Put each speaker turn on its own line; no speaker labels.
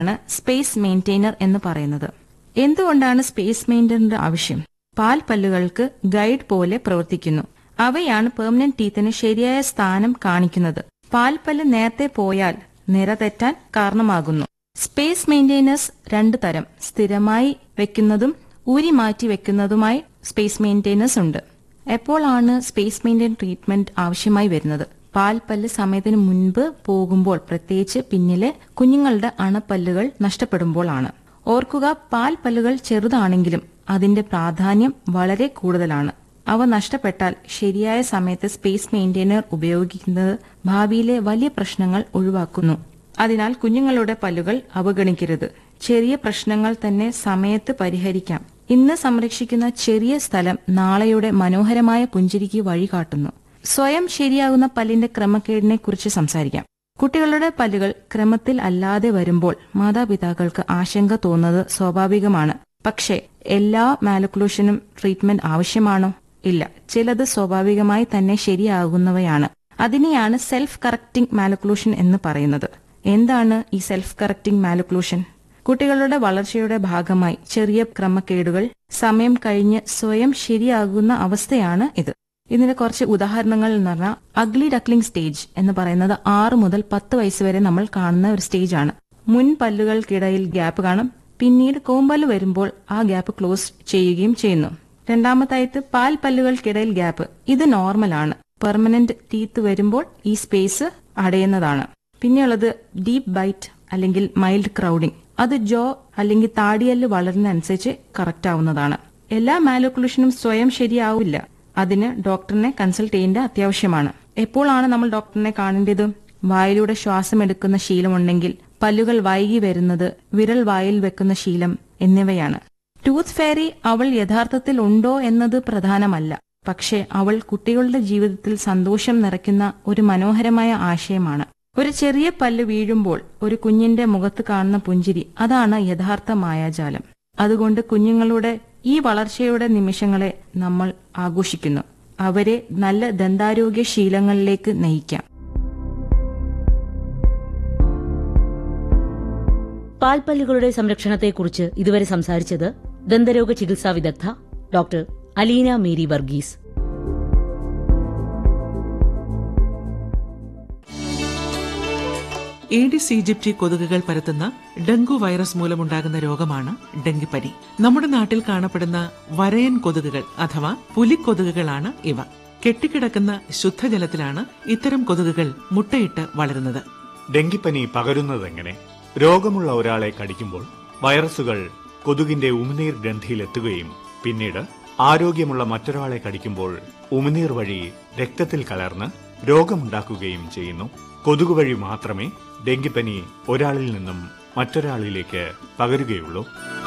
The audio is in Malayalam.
ആണ് സ്പേസ് മെയിൻറ്റെയിനർ എന്ന് പറയുന്നത് എന്തുകൊണ്ടാണ് സ്പേസ് മെയിൻറ്റെയിനറിന്റെ ആവശ്യം പാൽ പല്ലുകൾക്ക് ഗൈഡ് പോലെ പ്രവർത്തിക്കുന്നു അവയാണ് പെർമനന്റ് ടീത്തിന് ശരിയായ സ്ഥാനം കാണിക്കുന്നത് പാൽപ്പല്ല് നേരത്തെ പോയാൽ നിര തെറ്റാൻ കാരണമാകുന്നു സ്പേസ് മെയിൻറ്റെയിനേഴ്സ് രണ്ടു തരം സ്ഥിരമായി വെക്കുന്നതും ഊരി മാറ്റി വെക്കുന്നതുമായി സ്പേസ് മെയിൻറ്റെയിനേഴ്സ് ഉണ്ട് എപ്പോഴാണ് സ്പേസ് മെയിൻറ്റെയിൻ ട്രീറ്റ്മെന്റ് ആവശ്യമായി വരുന്നത് പാൽപ്പല്ല് സമയത്തിന് മുൻപ് പോകുമ്പോൾ പ്രത്യേകിച്ച് പിന്നിലെ കുഞ്ഞുങ്ങളുടെ അണപ്പല്ലുകൾ നഷ്ടപ്പെടുമ്പോഴാണ് ഓർക്കുക പാൽപ്പല്ലുകൾ ചെറുതാണെങ്കിലും അതിന്റെ പ്രാധാന്യം വളരെ കൂടുതലാണ് അവ നഷ്ടപ്പെട്ടാൽ ശരിയായ സമയത്ത് സ്പേസ് മെയിൻറ്റെയിനർ ഉപയോഗിക്കുന്നത് ഭാവിയിലെ വലിയ പ്രശ്നങ്ങൾ ഒഴിവാക്കുന്നു അതിനാൽ കുഞ്ഞുങ്ങളുടെ പല്ലുകൾ അവഗണിക്കരുത് ചെറിയ പ്രശ്നങ്ങൾ തന്നെ സമയത്ത് പരിഹരിക്കാം ഇന്ന് സംരക്ഷിക്കുന്ന ചെറിയ സ്ഥലം നാളെയുടെ മനോഹരമായ പുഞ്ചിരിക്ക് വഴികാട്ടുന്നു സ്വയം ശരിയാകുന്ന പല്ലിന്റെ ക്രമക്കേടിനെ കുറിച്ച് സംസാരിക്കാം കുട്ടികളുടെ പല്ലുകൾ ക്രമത്തിൽ അല്ലാതെ വരുമ്പോൾ മാതാപിതാക്കൾക്ക് ആശങ്ക തോന്നുന്നത് സ്വാഭാവികമാണ് പക്ഷേ എല്ലാ മാലക്ലൂഷനും ട്രീറ്റ്മെന്റ് ആവശ്യമാണോ ഇല്ല ചിലത് സ്വാഭാവികമായി തന്നെ ശരിയാകുന്നവയാണ് അതിനെയാണ് സെൽഫ് കറക്റ്റിംഗ് മാലക്ലൂഷൻ എന്ന് പറയുന്നത് എന്താണ് ഈ സെൽഫ് കറക്റ്റിംഗ് മാലക്ലൂഷൻ കുട്ടികളുടെ വളർച്ചയുടെ ഭാഗമായി ചെറിയ ക്രമക്കേടുകൾ സമയം കഴിഞ്ഞ് സ്വയം ശരിയാകുന്ന അവസ്ഥയാണ് ഇത് ഇതിന്റെ കുറച്ച് ഉദാഹരണങ്ങൾ എന്ന് പറഞ്ഞാൽ അഗ്ലി ഡക്ലിംഗ് സ്റ്റേജ് എന്ന് പറയുന്നത് ആറ് മുതൽ പത്ത് വയസ്സ് വരെ നമ്മൾ കാണുന്ന ഒരു സ്റ്റേജ് ആണ് മുൻ പല്ലുകൾക്കിടയിൽ ഗ്യാപ്പ് കാണും പിന്നീട് കോമ്പല്ല് വരുമ്പോൾ ആ ഗ്യാപ്പ് ക്ലോസ് ചെയ്യുകയും ചെയ്യുന്നു രണ്ടാമതായിട്ട് പാൽ പല്ലുകൾക്കിടയിൽ ഗ്യാപ്പ് ഇത് നോർമലാണ് പെർമനന്റ് ടീത്ത് വരുമ്പോൾ ഈ സ്പേസ് അടയുന്നതാണ് പിന്നെയുള്ളത് ഡീപ്പ് ബൈറ്റ് അല്ലെങ്കിൽ മൈൽഡ് ക്രൗഡിംഗ് അത് ജോ അല്ലെങ്കിൽ താടിയല്ല് വളരുന്നതനുസരിച്ച് കറക്റ്റ് ആവുന്നതാണ് എല്ലാ മാലോക്കുലേഷനും സ്വയം ശരിയാവില്ല അതിന് ഡോക്ടറിനെ കൺസൾട്ട് ചെയ്യേണ്ട അത്യാവശ്യമാണ് എപ്പോഴാണ് നമ്മൾ ഡോക്ടറിനെ കാണേണ്ടത് വായിലൂടെ ശ്വാസം എടുക്കുന്ന ശീലമുണ്ടെങ്കിൽ പല്ലുകൾ വൈകി വരുന്നത് വിരൽ വായിൽ വെക്കുന്ന ശീലം എന്നിവയാണ് ടൂത്ത് ഫെയറി അവൾ യഥാർത്ഥത്തിൽ ഉണ്ടോ എന്നത് പ്രധാനമല്ല പക്ഷേ അവൾ കുട്ടികളുടെ ജീവിതത്തിൽ സന്തോഷം നിറയ്ക്കുന്ന ഒരു മനോഹരമായ ആശയമാണ് ഒരു ചെറിയ പല്ല് വീഴുമ്പോൾ ഒരു കുഞ്ഞിന്റെ മുഖത്ത് കാണുന്ന പുഞ്ചിരി അതാണ് യഥാർത്ഥ മായാജാലം അതുകൊണ്ട് കുഞ്ഞുങ്ങളുടെ ഈ വളർച്ചയുടെ നിമിഷങ്ങളെ നമ്മൾ ആഘോഷിക്കുന്നു അവരെ നല്ല ദന്താരോഗ്യ ശീലങ്ങളിലേക്ക് നയിക്കാം
പാൽപ്പല്ലുകളുടെ സംരക്ഷണത്തെക്കുറിച്ച് ഇതുവരെ സംസാരിച്ചത് ദന്തരോഗ ചികിത്സാ വിദഗ്ധ doctor Aleena Mary Varghese
Aedes aegypti കൊതുകുകൾ പരത്തുന്ന ഡെങ്കു വൈറസ് മൂലമുണ്ടാകുന്ന രോഗമാണ് ഡെങ്കിപ്പനി നമ്മുടെ നാട്ടിൽ കാണപ്പെടുന്ന വരയൻ കൊതുകുകൾ അഥവാ പുലിക്കൊതുകുകളാണ് ഇവ കെട്ടിക്കിടക്കുന്ന ശുദ്ധജലത്തിലാണ് ഇത്തരം കൊതുകുകൾ മുട്ടയിട്ട് വളരുന്നത്
ഡെങ്കിപ്പനി പകരുന്നതെങ്ങനെ രോഗമുള്ള ഒരാളെ കടിക്കുമ്പോൾ വൈറസുകൾ കൊതുകിന്റെ ഉമിനീർ ഗ്രന്ഥിയിലെത്തുകയും പിന്നീട് ആരോഗ്യമുള്ള മറ്റൊരാളെ കടിക്കുമ്പോൾ ഉമിനീർ വഴി രക്തത്തിൽ കലർന്ന് രോഗമുണ്ടാക്കുകയും ചെയ്യുന്നു കൊതുക് വഴി മാത്രമേ ഡെങ്കിപ്പനി ഒരാളിൽ നിന്നും മറ്റൊരാളിലേക്ക് പകരുകയുള്ളൂ